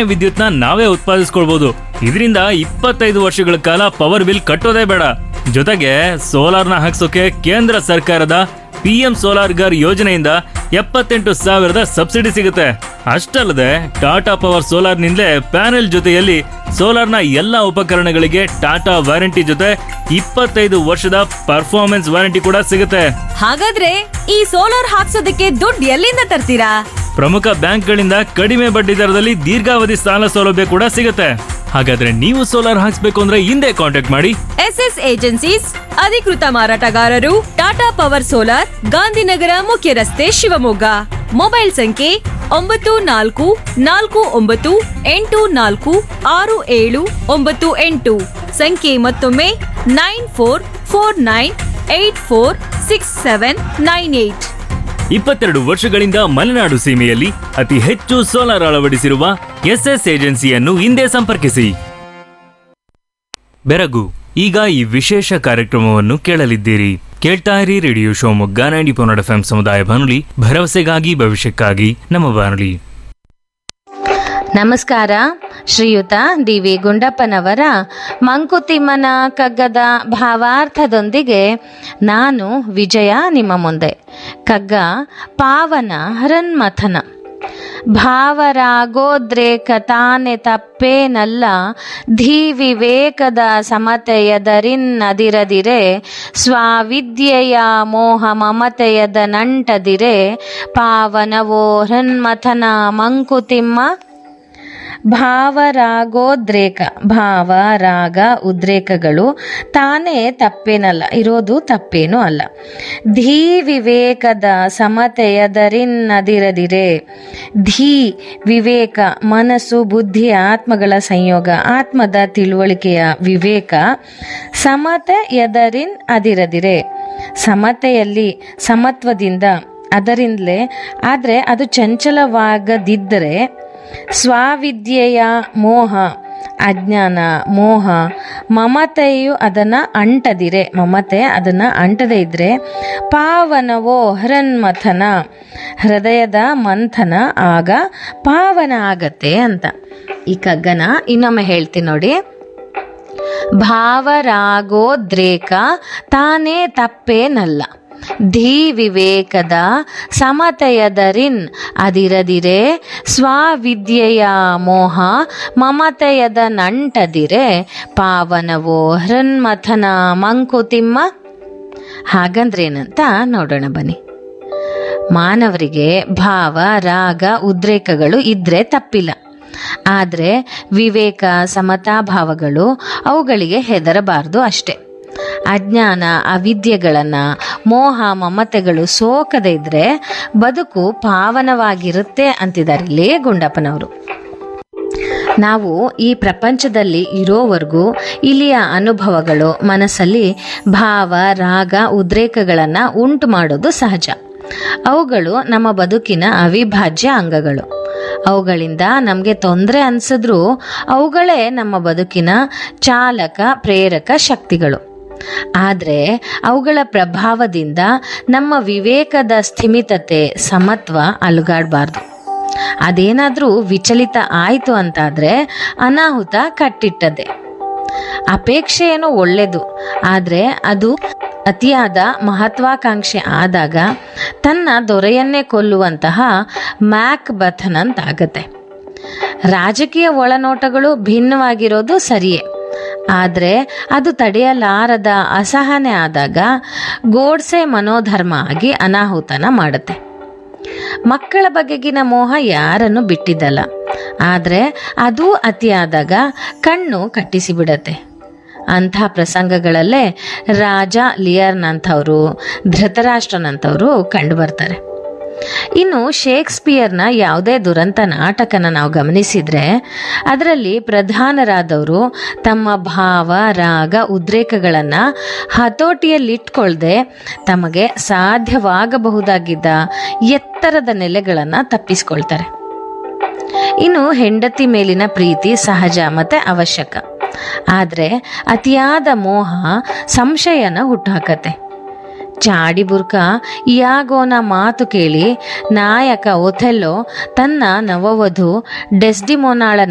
ವಿದ್ಯುತ್ನ ನಾವೇ ಉತ್ಪಾದಿಸ್ಕೊಳ್ಬಹುದು ಇದರಿಂದ ಇಪ್ಪತ್ತೈದು ವರ್ಷಗಳ ಕಾಲ ಪವರ್ ಬಿಲ್ ಕಟ್ಟೋದೇ ಬೇಡ ಜೊತೆಗೆ ಸೋಲಾರ್ನ ಹಾಕ್ಸೋಕೆ ಕೇಂದ್ರ ಸರ್ಕಾರದ ಪಿ ಎಂ ಸೋಲಾರ್ ಗರ್ ಯೋಜನೆಯಿಂದ ಎಪ್ಪತ್ತೆಂಟು ಸಾವಿರದ ಸಬ್ಸಿಡಿ ಸಿಗುತ್ತೆ ಅಷ್ಟಲ್ಲದೆ ಟಾಟಾ ಪವರ್ ಸೋಲಾರ್ನಿಂದಲೇ ಪ್ಯಾನೆಲ್ ಜೊತೆಯಲ್ಲಿ ಸೋಲಾರ್ನ ಎಲ್ಲ ಉಪಕರಣಗಳಿಗೆ ಟಾಟಾ ವಾರಂಟಿ ಜೊತೆ ಇಪ್ಪತ್ತೈದು ವರ್ಷದ ಪರ್ಫಾರ್ಮೆನ್ಸ್ ವಾರಂಟಿ ಕೂಡ ಸಿಗುತ್ತೆ ಹಾಗಾದ್ರೆ ಈ ಸೋಲಾರ್ ಹಾಕ್ಸೋದಕ್ಕೆ ದುಡ್ಡು ಎಲ್ಲಿಂದ ತರ್ತೀರಾ ಪ್ರಮುಖ ಬ್ಯಾಂಕ್ಗಳಿಂದ ಕಡಿಮೆ ಬಡ್ಡಿ ದರದಲ್ಲಿ ದೀರ್ಘಾವಧಿ ಸಾಲ ಸೌಲಭ್ಯ ಕೂಡ ಸಿಗುತ್ತೆ ಹಾಗಾದ್ರೆ ನೀವು ಸೋಲಾರ್ ಹಾಕ್ಸ್ಬೇಕು ಅಂದ್ರೆ ಹಿಂದೆ ಕಾಂಟ್ಯಾಕ್ಟ್ ಮಾಡಿ ಎಸ್ ಎಸ್ ಏಜೆನ್ಸೀಸ್ ಅಧಿಕೃತ ಮಾರಾಟಗಾರರು ಟಾಟಾ ಪವರ್ ಸೋಲಾರ್ ಗಾಂಧಿನಗರ ಮುಖ್ಯ ರಸ್ತೆ ಶಿವಮೊಗ್ಗ ಮೊಬೈಲ್ ಸಂಖ್ಯೆ ಒಂಬತ್ತು ನಾಲ್ಕು ನಾಲ್ಕು ಒಂಬತ್ತು ಎಂಟು ನಾಲ್ಕು ಆರು ಏಳು ಒಂಬತ್ತು ಎಂಟು ಸಂಖ್ಯೆ ಮತ್ತೊಮ್ಮೆ nine four four nine eight four six seven nine eight ಇಪ್ಪತ್ತೆರಡು ವರ್ಷಗಳಿಂದ ಮಲೆನಾಡು ಸೀಮೆಯಲ್ಲಿ ಅತಿ ಹೆಚ್ಚು ಸೋಲಾರ್ ಅಳವಡಿಸಿರುವ ಎಸ್ಎಸ್ ಏಜೆನ್ಸಿಯನ್ನು ಹಿಂದೆ ಸಂಪರ್ಕಿಸಿ ಬೆರಗು ಈಗ ಈ ವಿಶೇಷ ಕಾರ್ಯಕ್ರಮವನ್ನು ಕೇಳಲಿದ್ದೀರಿ ಕೇಳ್ತಾ ಇರಿ ರೇಡಿಯೋ ಶಿವಮೊಗ್ಗ ನೈಂಟಿ ಪೊನ್ನಡ ಎಫ್ ಸಮುದಾಯ ಬಾನುಲಿ ಭರವಸೆಗಾಗಿ ಭವಿಷ್ಯಕ್ಕಾಗಿ ನಮ್ಮ ಬಾನುಲಿ ನಮಸ್ಕಾರ ಶ್ರೀಯುತ ಡಿ ವಿ ಗುಂಡಪ್ಪನವರ ಮಂಕುತಿಮ್ಮನ ಕಗ್ಗದ ಭಾವಾರ್ಥದೊಂದಿಗೆ ನಾನು ವಿಜಯ ನಿಮ್ಮ ಮುಂದೆ ಕಗ್ಗ ಪಾವನ ಹರನ್ಮಥನ ಭಾವರಾಗೋದ್ರೇಕ ತಾನೆ ತಪ್ಪೇನಲ್ಲ ಧೀ ವಿವೇಕದ ಸಮತೆಯದರಿನ್ನದಿರದಿರೆ ಸ್ವಾವಿದ್ಯೆಯ ಮೋಹ ಮಮತೆಯದ ನಂಟದಿರೆ ಪಾವನವೋ ಹೃನ್ಮಥನ ಮಂಕುತಿಮ್ಮ ಭಾವರಾಗೋದ್ರೇಕ ಭಾವ ರಾಗ ಉದ್ರೇಕಗಳು ತಾನೇ ತಪ್ಪೇನಲ್ಲ ಇರೋದು ತಪ್ಪೇನೂ ಅಲ್ಲ ಧೀ ವಿವೇಕದ ಸಮತೆಯದರಿನ್ನದಿರದಿರೆ ಧೀ ವಿವೇಕ ಮನಸ್ಸು ಬುದ್ಧಿ ಆತ್ಮಗಳ ಸಂಯೋಗ ಆತ್ಮದ ತಿಳುವಳಿಕೆಯ ವಿವೇಕ ಸಮತೆ ಎದರಿನ್ ಅದಿರದಿರೆ ಸಮತೆಯಲ್ಲಿ ಸಮತ್ವದಿಂದ ಅದರಿಂದಲೇ ಆದರೆ ಅದು ಚಂಚಲವಾಗದಿದ್ದರೆ ಸ್ವಾವಿದ್ಯೆಯ ಮೋಹ ಅಜ್ಞಾನ ಮೋಹ ಮಮತೆಯು ಅದನ್ನು ಅಂಟದಿರೆ ಮಮತೆ ಅದನ್ನು ಅಂಟದೇ ಇದ್ದರೆ ಪಾವನವೋ ಹರನ್ಮಥನ ಹೃದಯದ ಮಂಥನ ಆಗ ಪಾವನ ಆಗತ್ತೆ ಅಂತ ಈ ಕಗ್ಗನ ಇನ್ನೊಮ್ಮೆ ಹೇಳ್ತೀನಿ ನೋಡಿ ಭಾವರಾಗೋದ್ರೇಕ ತಾನೇ ತಪ್ಪೇನಲ್ಲ ಧೀ ವಿವೇಕದ ಸಮತೆಯದರಿನ್ ಅದಿರದಿರೆ ಸ್ವಾವಿದ್ಯೆಯ ಮೋಹ ಮಮತೆಯದ ನಂಟದಿರೆ ಪಾವನವೋ ಹೃನ್ಮಥನ ಮಂಕುತಿಮ್ಮ ಹಾಗಂದ್ರೇನಂತ ನೋಡೋಣ ಬನ್ನಿ ಮಾನವರಿಗೆ ಭಾವ ರಾಗ ಉದ್ರೇಕಗಳು ಇದ್ರೆ ತಪ್ಪಿಲ್ಲ ಆದರೆ ವಿವೇಕ ಸಮತಾ ಭಾವಗಳು ಅವುಗಳಿಗೆ ಹೆದರಬಾರದು ಅಷ್ಟೆ ಅಜ್ಞಾನ ಅವಿದ್ಯೆಗಳನ್ನು ಮೋಹ ಮಮತೆಗಳು ಸೋಕದೇ ಇದ್ರೆ ಬದುಕು ಪಾವನವಾಗಿರುತ್ತೆ ಅಂತಿದ್ದಾರೆ ಇಲ್ಲಿ ಗುಂಡಪ್ಪನವರು ನಾವು ಈ ಪ್ರಪಂಚದಲ್ಲಿ ಇರೋವರೆಗೂ ಇಲ್ಲಿಯ ಅನುಭವಗಳು ಮನಸ್ಸಲ್ಲಿ ಭಾವ ರಾಗ ಉದ್ರೇಕಗಳನ್ನು ಉಂಟು ಮಾಡೋದು ಸಹಜ ಅವುಗಳು ನಮ್ಮ ಬದುಕಿನ ಅವಿಭಾಜ್ಯ ಅಂಗಗಳು ಅವುಗಳಿಂದ ನಮಗೆ ತೊಂದರೆ ಅನಿಸಿದ್ರೂ ಅವುಗಳೇ ನಮ್ಮ ಬದುಕಿನ ಚಾಲಕ ಪ್ರೇರಕ ಶಕ್ತಿಗಳು ಆದರೆ ಅವುಗಳ ಪ್ರಭಾವದಿಂದ ನಮ್ಮ ವಿವೇಕದ ಸ್ಥಿಮಿತತೆ ಸಮತ್ವ ಅಲುಗಾಡಬಾರ್ದು ಅದೇನಾದರೂ ವಿಚಲಿತ ಆಯಿತು ಅಂತಾದರೆ ಅನಾಹುತ ಕಟ್ಟಿಟ್ಟದೆ ಅಪೇಕ್ಷೆ ಏನೋ ಒಳ್ಳೆಯದು ಆದರೆ ಅದು ಅತಿಯಾದ ಮಹತ್ವಾಕಾಂಕ್ಷೆ ಆದಾಗ ತನ್ನ ದೊರೆಯನ್ನೇ ಕೊಲ್ಲುವಂತಹ ಮ್ಯಾಕ್ ಬಥನಂತಾಗತ್ತೆ ರಾಜಕೀಯ ಒಳನೋಟಗಳು ಭಿನ್ನವಾಗಿರೋದು ಸರಿಯೇ ಆದರೆ ಅದು ತಡೆಯಲಾರದ ಅಸಹನೆ ಆದಾಗ ಗೋಡ್ಸೆ ಮನೋಧರ್ಮ ಆಗಿ ಅನಾಹುತನ ಮಾಡುತ್ತೆ ಮಕ್ಕಳ ಬಗೆಗಿನ ಮೋಹ ಯಾರನ್ನು ಬಿಟ್ಟಿದ್ದಲ್ಲ ಆದರೆ ಅದು ಅತಿಯಾದಾಗ ಕಣ್ಣು ಕಟ್ಟಿಸಿಬಿಡತ್ತೆ ಅಂಥ ಪ್ರಸಂಗಗಳಲ್ಲೇ ರಾಜ ಲಿಯರ್ನಂಥವರು ಧೃತರಾಷ್ಟ್ರನಂಥವರು ಕಂಡು ಬರ್ತಾರೆ ಇನ್ನು ಶೇಕ್ಸ್ಪಿಯರ್ನ ಯಾವುದೇ ದುರಂತ ನಾಟಕನ ನಾವು ಗಮನಿಸಿದ್ರೆ ಅದರಲ್ಲಿ ಪ್ರಧಾನರಾದವರು ತಮ್ಮ ಭಾವ ರಾಗ ಉದ್ರೇಕಗಳನ್ನು ಹತೋಟಿಯಲ್ಲಿಟ್ಕೊಳ್ದೆ ತಮಗೆ ಸಾಧ್ಯವಾಗಬಹುದಾಗಿದ್ದ ಎತ್ತರದ ನೆಲೆಗಳನ್ನು ತಪ್ಪಿಸ್ಕೊಳ್ತಾರೆ ಇನ್ನು ಹೆಂಡತಿ ಮೇಲಿನ ಪ್ರೀತಿ ಸಹಜ ಮತ್ತೆ ಅವಶ್ಯಕ ಆದರೆ ಅತಿಯಾದ ಮೋಹ ಸಂಶಯನ ಹುಟ್ಟುಹಾಕತ್ತೆ ಚಾಡಿ ಬುರ್ಕ ಇಯಾಗೋನ ಮಾತು ಕೇಳಿ ನಾಯಕ ಒಥೆಲ್ಲೋ ತನ್ನ ನವವಧು ಡೆಸ್ಡಿಮೋನಾಳ